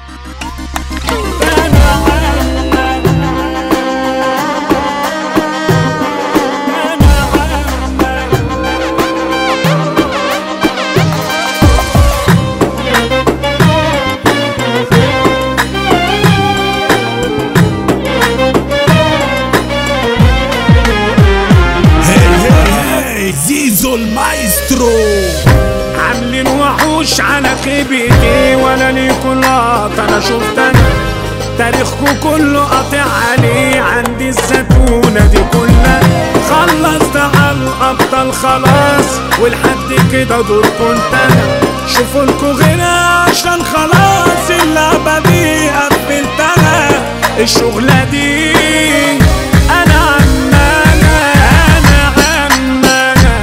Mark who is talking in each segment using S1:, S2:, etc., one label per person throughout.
S1: هي هي زيزو المايسترو
S2: عاملين وحوش على خيبتي ولا ليكوا لقطة انا شفت انا تاريخكوا كله قاطع عليه عندي الزتونة دي كلها خلصت على الأبطال خلاص ولحد كده دوركوا انتهى شوفوا لكوا غيرها عشان خلاص اللعبة دي قفلتها الشغلة دي أنا عمالة أنا عمالة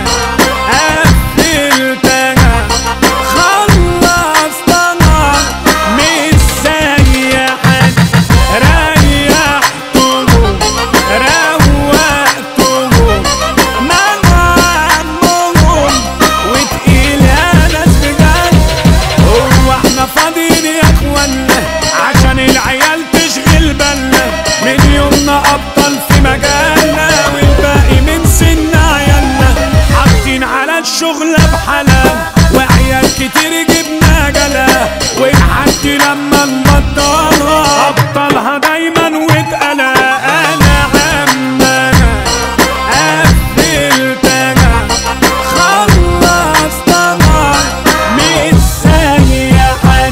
S2: قفلتها خلصتنا مش زي حد ريحتهم روقتهم منعمهم وتقيل يا ناس بجد هو احنا فاضيين يا اخوانا عشان العيال تشغل بالنا من يومنا ابطال في مجالنا والباقي من سن عيالنا حاطين على الشغل بحالة وعيال كتير جبنا جلا ولحد لما نبطلها ابطالها دايما واتقلا انا عمنا قفلتها خلصتها مش زي حد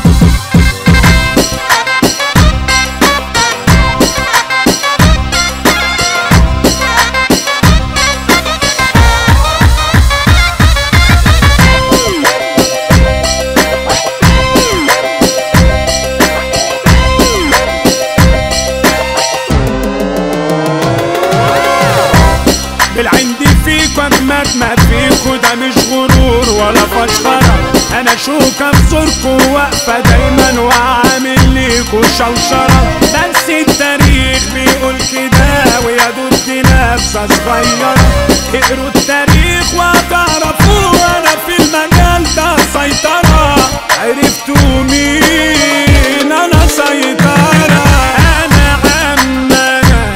S2: بالعندي فيكو اجمد ما فيكو ده مش غرور ولا فشخرة انا شوكة بزوركو واقفة دايما وعامل ليكو شوشرة بس التاريخ بيقول كده ويا دوب دي نبذة صغيرة اقروا التاريخ وهتعرفوا انا في المجال ده سيطرة عرفتوا مين انا سيطرة انا عمنا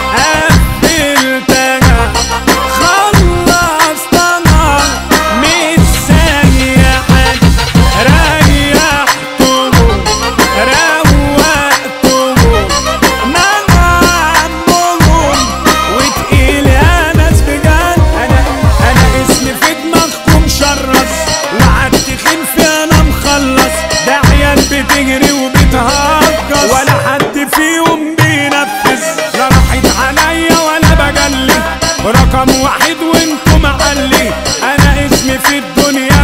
S2: قفلتها خلصتنا مش زي حد ريحتهم روقتهم منعمهم وتقيل يا ناس بجد انا انا اسمي في دماغكم شرس وعالتخين في انا مخلص ده عيال بتجري وبتهجص ولا حد فيهم بينفذ لا راحت عليا ولا بجلي رقم واحد وانتم معلي انا اسمي في الدنيا